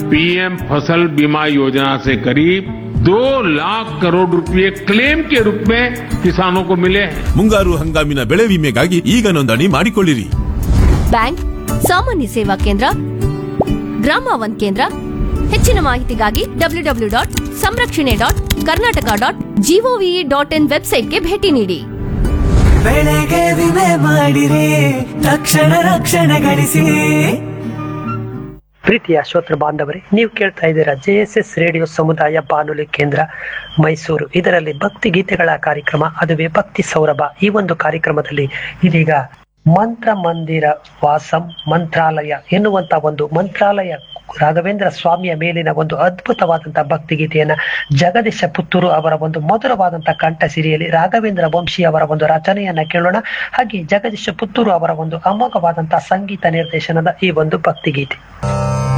PM फसल बीमा योजना से करीब दो लाख करोड़ रुपए क्लेम के रूप में किसानों को मिले हैं ಮುಂಗಾರು ಹಂಗಾಮಿನ ಬೆಳೆ ವಿಮೆಗಾಗಿ ಈಗ ನೋಂದಣಿ ಮಾಡಿಕೊಳ್ಳಿರಿ ಬ್ಯಾಂಕ್ ಸಾಮಾನ್ಯ ಸೇವಾ ಕೇಂದ್ರ ಗ್ರಾಮ ಒನ್ ಕೇಂದ್ರ ಹೆಚ್ಚಿನ ಮಾಹಿತಿಗಾಗಿ ಡಬ್ಲ್ಯೂ ಡಬ್ಲ್ಯೂ ಡಾಟ್ ಸಂರಕ್ಷಣೆ dot Karnataka dot G O V dot in ವೆಬ್ಸೈಟ್ಗೆ ಭೇಟಿ ನೀಡಿ ಬೆಳೆಗೆ ವಿಮೆ ಮಾಡಿರಿ ತಕ್ಷಣ ರಕ್ಷಣೆ ಗಳಿಸಿ ಪ್ರೀತಿಯ ಶ್ರೋತೃ ಬಾಂಧವರೇ ನೀವು ಕೇಳ್ತಾ ಇದ್ದೀರಾ ಜೆ ಎಸ್ ಎಸ್ ರೇಡಿಯೋ ಸಮುದಾಯ ಬಾನುಲಿ ಕೇಂದ್ರ ಮೈಸೂರು ಇದರಲ್ಲಿ ಭಕ್ತಿ ಗೀತೆಗಳ ಕಾರ್ಯಕ್ರಮ ಅದುವೇ ಭಕ್ತಿ ಸೌರಭ ಈ ಒಂದು ಕಾರ್ಯಕ್ರಮದಲ್ಲಿ ಇದೀಗ ಮಂತ್ರ ಮಂದಿರ ವಾಸಂ ಮಂತ್ರಾಲಯ ಎನ್ನುವಂತ ಒಂದು ಮಂತ್ರಾಲಯ ರಾಘವೇಂದ್ರ ಸ್ವಾಮಿಯ ಮೇಲಿನ ಒಂದು ಅದ್ಭುತವಾದಂತಹ ಭಕ್ತಿ ಗೀತೆಯನ್ನ ಜಗದೀಶ ಪುತ್ತೂರು ಅವರ ಒಂದು ಮಧುರವಾದಂತಹ ಕಂಠ ಸಿರಿಯಲ್ಲಿ ರಾಘವೇಂದ್ರ ವಂಶಿ ಅವರ ಒಂದು ರಚನೆಯನ್ನ ಕೇಳೋಣ ಹಾಗೆ ಜಗದೀಶ ಪುತ್ತೂರು ಅವರ ಒಂದು ಅಮೋಘವಾದಂತಹ ಸಂಗೀತ ನಿರ್ದೇಶನದ ಈ ಒಂದು ಭಕ್ತಿ ಗೀತೆ